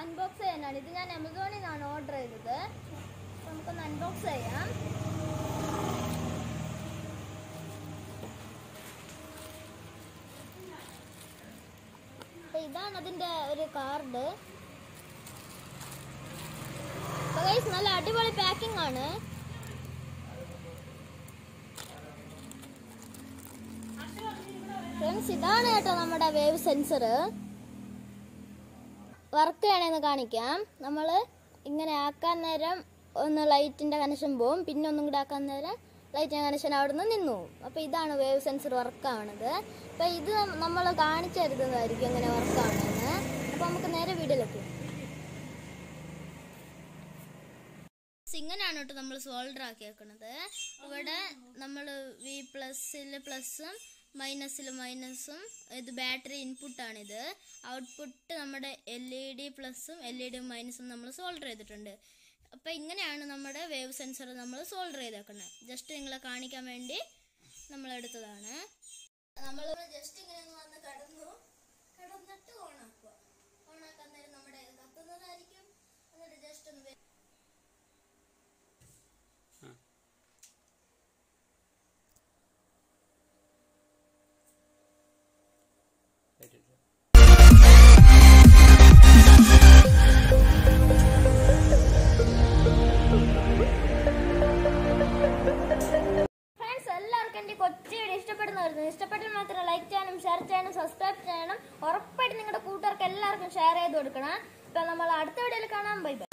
unbox ചെയ്യാനാണ് ഇത് ഞാൻ ആമസോണിൽ നിന്നാണ് ഓർഡർ ചെയ്തത് അപ്പൊ നമുക്കൊന്ന് അൺബോക്സ് ചെയ്യാം അപ്പൊ ഇതാണ് അതിന്റെ ഒരു കാർഡ് നല്ല അടിപൊളി പാക്കിംഗ് ആണ് ഫ്രണ്ട്സ് ഇതാണ് കേട്ടോ നമ്മുടെ വേവ് സെൻസർ വർക്ക് ചെയ്യണമെന്ന് കാണിക്കാം നമ്മൾ ഇങ്ങനെ ആക്കാൻ നേരം ഒന്ന് ലൈറ്റിന്റെ കണക്ഷൻ പോവും പിന്നെ ഒന്നും കൂടെ ആക്കാൻ നേരം ലൈറ്റിന്റെ കണക്ഷൻ അവിടെ നിന്ന് നിന്നു പോവും അപ്പോൾ ഇതാണ് വേവ് സെൻസർ വർക്ക് ആവണത് അപ്പോൾ ഇത് നമ്മൾ കാണിച്ചു തരുന്നതായിരിക്കും എങ്ങനെ വർക്ക് ആവണമെന്ന് അപ്പോൾ നമുക്ക് നേരെ വീഡിയോയിലെത്തും ഇങ്ങനെയാണ് കേട്ടോ നമ്മൾ സോൾഡർ ആക്കി വെക്കുന്നത് ഇവിടെ നമ്മൾ വി പ്ലസ്സിൽ പ്ലസ്സും മൈനസിൽ മൈനസും ഇത് ബാറ്ററി ഇൻപുട്ടാണിത് ഔട്ട്പുട്ട് നമ്മുടെ എൽ ഇ ഡി പ്ലസും എൽ ഇ ഡി മൈനസും നമ്മൾ സോൾഡർ ചെയ്തിട്ടുണ്ട് അപ്പം ഇങ്ങനെയാണ് നമ്മുടെ വേവ് സെൻസർ നമ്മൾ സോൾഡർ ചെയ്തേക്കുന്നത് ജസ്റ്റ് നിങ്ങളെ കാണിക്കാൻ വേണ്ടി നമ്മൾ എടുത്തതാണ് നമ്മൾ ജസ്റ്റ് ഇങ്ങനെ ഒന്ന് വന്ന് കടന്നു കടന്നിട്ട് ഓണാക്കുക ഓണാക്കാൻ നേരം നമ്മുടെ ഇത് കത്തുന്നതായിരിക്കും എന്നിട്ട് ജസ്റ്റ് ഒന്ന് വെ- ഫ്രണ്ട്സ് എല്ലാവർക്കും എൻ്റെ കൊച്ചു വീഡിയോ ഇഷ്ടപ്പെടുന്നവരുന്നു ഇഷ്ടപ്പെട്ടാൽ മാത്രം ലൈക്ക് ചെയ്യാനും ഷെയർ ചെയ്യാനും സബ്സ്ക്രൈബ് ചെയ്യണം ഉറപ്പായിട്ട് നിങ്ങളുടെ കൂട്ടുകാർക്ക് എല്ലാവർക്കും ഷെയർ ചെയ്ത് കൊടുക്കണം ഇപ്പം നമ്മൾ അടുത്ത വീഡിയോയിൽ കാണാം ബൈ ബൈ